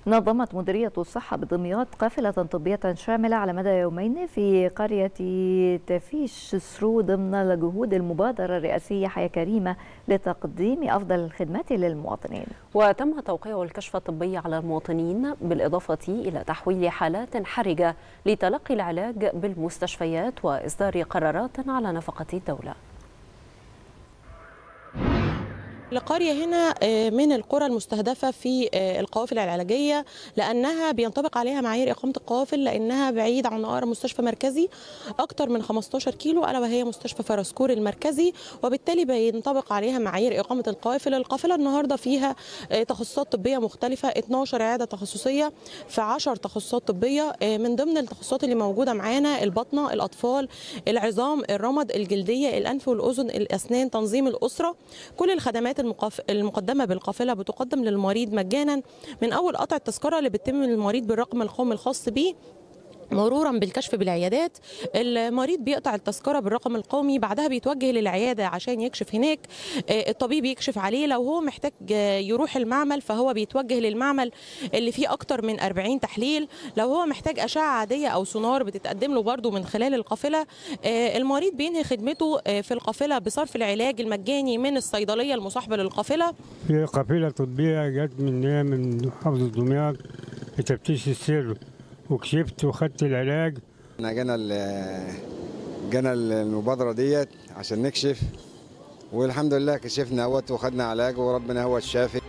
نظمت مديرية الصحة بدمياط قافلة طبية شاملة على مدى يومين في قرية تفيش سرو ضمن الجهود المبادرة الرئاسية حياة كريمة لتقديم أفضل الخدمات للمواطنين وتم توقيع الكشف الطبي على المواطنين بالإضافة إلى تحويل حالات حرجة لتلقي العلاج بالمستشفيات وإصدار قرارات على نفقة الدولة القرية هنا من القرى المستهدفة في القوافل العلاجية لأنها بينطبق عليها معايير إقامة القوافل لأنها بعيد عن أقرب مستشفى مركزي أكثر من 15 كيلو ألا وهي مستشفى فرسكور المركزي وبالتالي بينطبق عليها معايير إقامة القوافل القافلة النهاردة فيها تخصصات طبية مختلفة 12 عيادة تخصصية في 10 تخصصات طبية من ضمن التخصصات اللي موجودة معانا البطنة الأطفال العظام الرمد الجلدية الأنف والأذن الأسنان تنظيم الأسرة كل الخدمات المقدمة بالقافلة بتقدم للمريض مجانا من أول قطع التذكرة اللي بتتم للمريض بالرقم القومي الخاص به مرورا بالكشف بالعيادات المريض بيقطع التذكره بالرقم القومي بعدها بيتوجه للعياده عشان يكشف هناك الطبيب يكشف عليه لو هو محتاج يروح المعمل فهو بيتوجه للمعمل اللي فيه اكتر من 40 تحليل لو هو محتاج اشعه عاديه او سونار بتتقدم له برده من خلال القافله المريض بينهي خدمته في القافله بصرف العلاج المجاني من الصيدليه المصاحبه للقافله في قافله طبيه جت من من محافظه دمياط لتفتيش السر وكشفت وخدت العلاج احنا جينا جينا المبادره ديت عشان نكشف والحمد لله كشفنا اهوت وخدنا علاج وربنا هو الشافي